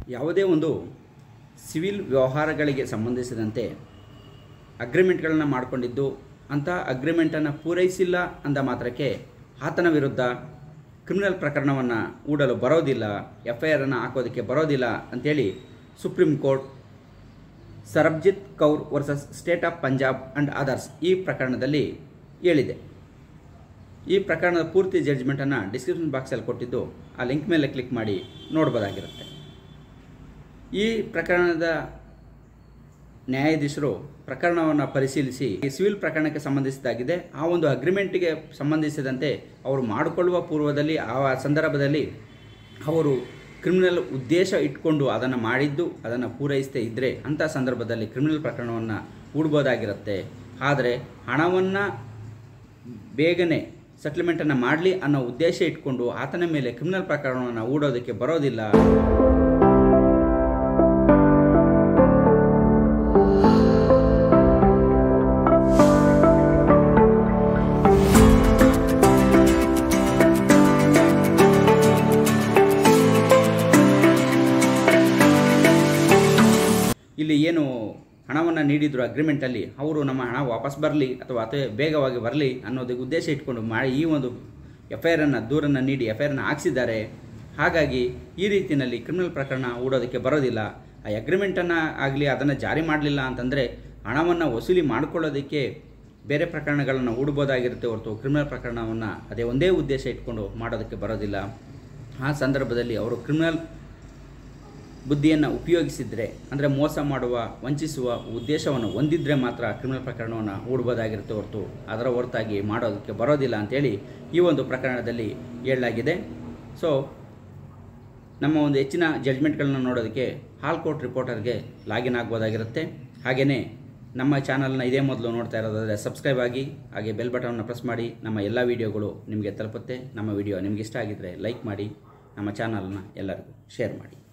ಯಾವುದೇ ಒಂದು ಸಿವಿಲ್ ವ್ಯವಹಾರಗಳಿಗೆ ಸಂಬಂಧಿಸಿದಂತೆ ಅಗ್ರಿಮೆಂಟ್ಗಳನ್ನು ಮಾಡಿಕೊಂಡಿದ್ದು ಅಂಥ ಅಗ್ರಿಮೆಂಟನ್ನು ಪೂರೈಸಿಲ್ಲ ಅಂದ ಮಾತ್ರಕ್ಕೆ ಆತನ ವಿರುದ್ಧ ಕ್ರಿಮಿನಲ್ ಪ್ರಕರಣವನ್ನು ಹೂಡಲು ಬರೋದಿಲ್ಲ ಎಫ್ ಐ ಆರನ್ನು ಹಾಕೋದಕ್ಕೆ ಬರೋದಿಲ್ಲ ಅಂಥೇಳಿ supreme court Sarabjit Kaur versus state of Punjab and others ಈ ಪ್ರಕರಣದಲ್ಲಿ ಹೇಳಿದೆ ಈ ಪ್ರಕರಣದ ಪೂರ್ತಿ ಜಡ್ಜ್ಮೆಂಟನ್ನು ಡಿಸ್ಕ್ರಿಪ್ಷನ್ ಬಾಕ್ಸಲ್ಲಿ ಕೊಟ್ಟಿದ್ದು ಆ ಲಿಂಕ್ ಮೇಲೆ ಕ್ಲಿಕ್ ಮಾಡಿ ನೋಡ್ಬೋದಾಗಿರುತ್ತೆ ಈ ಪ್ರಕರಣದ ನ್ಯಾಯಾಧೀಶರು ಪ್ರಕರಣವನ್ನು ಪರಿಶೀಲಿಸಿ ಈ ಸಿವಿಲ್ ಪ್ರಕರಣಕ್ಕೆ ಸಂಬಂಧಿಸಿದಾಗಿದೆ ಆ ಒಂದು ಅಗ್ರಿಮೆಂಟ್ಗೆ ಸಂಬಂಧಿಸಿದಂತೆ ಅವರು ಮಾಡಿಕೊಳ್ಳುವ ಪೂರ್ವದಲ್ಲಿ ಆ ಸಂದರ್ಭದಲ್ಲಿ ಅವರು ಕ್ರಿಮಿನಲ್ ಉದ್ದೇಶ ಇಟ್ಕೊಂಡು ಅದನ್ನು ಮಾಡಿದ್ದು ಅದನ್ನು ಪೂರೈಸದೇ ಇದ್ದರೆ ಅಂಥ ಸಂದರ್ಭದಲ್ಲಿ ಕ್ರಿಮಿನಲ್ ಪ್ರಕರಣವನ್ನು ಹೂಡ್ಬೋದಾಗಿರುತ್ತೆ ಆದರೆ ಹಣವನ್ನು ಬೇಗನೆ ಸೆಟ್ಲ್ಮೆಂಟನ್ನು ಮಾಡಲಿ ಅನ್ನೋ ಉದ್ದೇಶ ಇಟ್ಕೊಂಡು ಆತನ ಮೇಲೆ ಕ್ರಿಮಿನಲ್ ಪ್ರಕರಣವನ್ನು ಹೂಡೋದಕ್ಕೆ ಬರೋದಿಲ್ಲ ಇಲ್ಲಿ ಏನು ಹಣವನ್ನು ನೀಡಿದ್ರು ಅಗ್ರಿಮೆಂಟಲ್ಲಿ ಅವರು ನಮ್ಮ ಹಣ ವಾಪಸ್ ಬರಲಿ ಅಥವಾ ಅತಿ ಬೇಗವಾಗಿ ಬರಲಿ ಅನ್ನೋದಕ್ಕೆ ಉದ್ದೇಶ ಇಟ್ಕೊಂಡು ಮಾಡಿ ಈ ಒಂದು ಎಫ್ ಐ ಆರನ್ನು ದೂರನ್ನು ನೀಡಿ ಎಫ್ ಐ ಆರನ್ನು ಹಾಕ್ಸಿದ್ದಾರೆ ಹಾಗಾಗಿ ಈ ರೀತಿಯಲ್ಲಿ ಕ್ರಿಮಿನಲ್ ಪ್ರಕರಣ ಹೂಡೋದಕ್ಕೆ ಬರೋದಿಲ್ಲ ಆ ಅಗ್ರಿಮೆಂಟನ್ನು ಆಗಲಿ ಅದನ್ನು ಜಾರಿ ಮಾಡಲಿಲ್ಲ ಅಂತಂದರೆ ಹಣವನ್ನು ವಸೂಲಿ ಮಾಡ್ಕೊಳ್ಳೋದಕ್ಕೆ ಬೇರೆ ಪ್ರಕರಣಗಳನ್ನು ಹೂಡ್ಬೋದಾಗಿರುತ್ತೆ ಹೊರತು ಕ್ರಿಮಿನಲ್ ಪ್ರಕರಣವನ್ನು ಅದೇ ಒಂದೇ ಉದ್ದೇಶ ಇಟ್ಕೊಂಡು ಮಾಡೋದಕ್ಕೆ ಬರೋದಿಲ್ಲ ಆ ಸಂದರ್ಭದಲ್ಲಿ ಅವರು ಕ್ರಿಮಿನಲ್ ಬುದ್ಧಿಯನ್ನು ಉಪಯೋಗಿಸಿದರೆ ಅಂದರೆ ಮೋಸ ಮಾಡುವ ವಂಚಿಸುವ ಉದ್ದೇಶವನ್ನು ಹೊಂದಿದ್ರೆ ಮಾತ್ರ ಕ್ರಿಮಿನಲ್ ಪ್ರಕರಣವನ್ನು ಹೂಡ್ಬೋದಾಗಿರುತ್ತೆ ಹೊರತು ಅದರ ಹೊರತಾಗಿ ಮಾಡೋದಕ್ಕೆ ಬರೋದಿಲ್ಲ ಅಂತೇಳಿ ಈ ಒಂದು ಪ್ರಕರಣದಲ್ಲಿ ಹೇಳಲಾಗಿದೆ ಸೊ ನಮ್ಮ ಒಂದು ಹೆಚ್ಚಿನ ಜಡ್ಜ್ಮೆಂಟ್ಗಳನ್ನ ನೋಡೋದಕ್ಕೆ ಹಾಲ್ ಕೋರ್ಟ್ ರಿಪೋರ್ಟರ್ಗೆ ಲಾಗಿನ್ ಆಗ್ಬೋದಾಗಿರುತ್ತೆ ಹಾಗೆಯೇ ನಮ್ಮ ಚಾನಲ್ನ ಇದೇ ಮೊದಲು ನೋಡ್ತಾ ಇರೋದಾದರೆ ಸಬ್ಸ್ಕ್ರೈಬ್ ಆಗಿ ಹಾಗೆ ಬೆಲ್ ಬಟನ್ನ ಪ್ರೆಸ್ ಮಾಡಿ ನಮ್ಮ ಎಲ್ಲ ವೀಡಿಯೋಗಳು ನಿಮಗೆ ತಲುಪುತ್ತೆ ನಮ್ಮ ವಿಡಿಯೋ ನಿಮಗೆ ಇಷ್ಟ ಆಗಿದ್ದರೆ ಲೈಕ್ ಮಾಡಿ ನಮ್ಮ ಚಾನಲ್ನ ಎಲ್ಲರಿಗೂ ಶೇರ್ ಮಾಡಿ